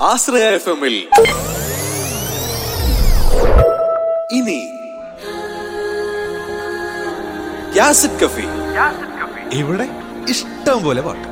ആശ്രയ F എമ്മിൽ ഇനി യാസിഡ് കഫി ഇവിടെ ഇഷ്ടം പോലെ പാട്ട്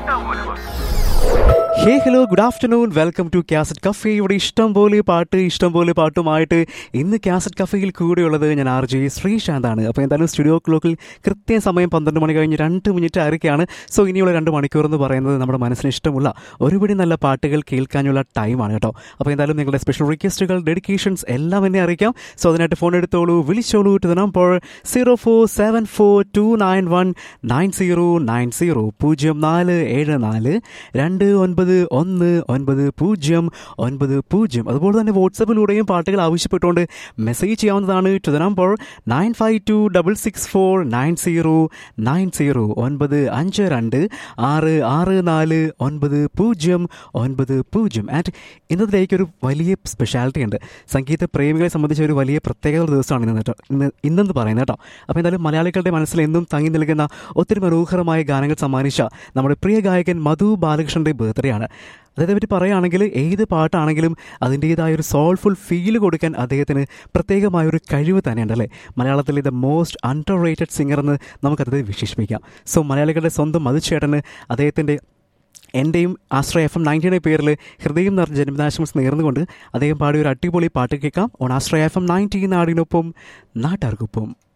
hey hello good afternoon welcome to cassette cafe ഇവിടെ ഇഷ്ടം പോലെ പാട്ട് ഇഷ്ടം പോലെ പാട്ടുമായിട്ട് ഇന്ന് കാസറ്റ് കഫേയിൽ കൂടെയുള്ളത് ഞാൻ ആർ ജെ ശ്രീശാന്താണ് അപ്പോൾ എന്തായാലും സ്റ്റുഡിയോ ക്ലോക്കിൽ കൃത്യസമയം പന്ത്രണ്ട് മണി കഴിഞ്ഞ് രണ്ട് മിനിറ്റ് ആയിരിക്കുകയാണ് സോ ഇനിയുള്ള രണ്ട് മണിക്കൂർ എന്ന് പറയുന്നത് നമ്മുടെ മനസ്സിന് ഇഷ്ടമുള്ള ഒരുപടി നല്ല പാട്ടുകൾ കേൾക്കാനുള്ള ടൈമാണ് കേട്ടോ അപ്പോൾ എന്തായാലും നിങ്ങളുടെ സ്പെഷ്യൽ റിക്വസ്റ്റുകൾ ഡെഡിക്കേഷൻസ് എല്ലാം എന്നെ അറിയിക്കാം സോ അതിനായിട്ട് ഫോൺ എടുത്തോളൂ വിളിച്ചോളൂ to the number zero four seven four two nine one nine zero nine zero പൂജ്യം നാല് ഏഴ് നാല് രണ്ട് ഒൻപത് ഒന്ന് ഒൻപത് പൂജ്യം ഒൻപത് പൂജ്യം അതുപോലെ തന്നെ വാട്സപ്പിലൂടെയും പാട്ടുകൾ ആവശ്യപ്പെട്ടുകൊണ്ട് മെസ്സേജ് ചെയ്യാവുന്നതാണ് to the number nine five two double six four nine zero nine zero ഒൻപത് അഞ്ച് രണ്ട് ആറ് ആറ് നാല് ഒൻപത് പൂജ്യം ഒൻപത് പൂജ്യം ആൻഡ് ഇന്നത്തിലേക്ക് ഒരു വലിയ സ്പെഷ്യാലിറ്റി ഉണ്ട് സംഗീത പ്രേമികളെ സംബന്ധിച്ച ഒരു വലിയ പ്രത്യേകത ദിവസമാണ് ഇന്ന് കേട്ടോ ഇന്ന് ഇന്നെന്ന് പറയുന്നത് കേട്ടോ അപ്പോൾ എന്തായാലും മലയാളികളുടെ മനസ്സിൽ എന്നും തങ്ങി നിൽക്കുന്ന ഒത്തിരി മനോഹരമായ ഗാനങ്ങൾ സമ്മാനിച്ച നമ്മുടെ പ്രിയ ഗായകൻ മധു ബാലകൃഷ്ണന്റെ ബർത്ത്ഡേ ആണ് അദ്ദേഹത്തെ പറ്റി പറയുകയാണെങ്കിൽ ഏത് പാട്ടാണെങ്കിലും അതിൻ്റേതായ ഒരു സോൾഫുൾ ഫീൽ കൊടുക്കാൻ അദ്ദേഹത്തിന് പ്രത്യേകമായ ഒരു കഴിവ് തന്നെയുണ്ട് അല്ലേ മലയാളത്തിലെ the most underrated singer എന്ന് നമുക്കത് വിശേഷിപ്പിക്കാം സോ മലയാളികളുടെ സ്വന്തം മധുചേട്ടന് അദ്ദേഹത്തിൻ്റെ എൻ്റെയും ആശ്രയ എഫ് എം നയൻറ്റീൻ്റെ പേരിൽ ഹൃദയം നിറഞ്ഞ ജന്മദിനാശംസ നേർന്നുകൊണ്ട് അദ്ദേഹം പാടിയ ഒരു അടിപൊളി പാട്ട് കേൾക്കാം on Ashraya F M nineteen നാടിനൊപ്പം നാട്ടാർക്കൊപ്പം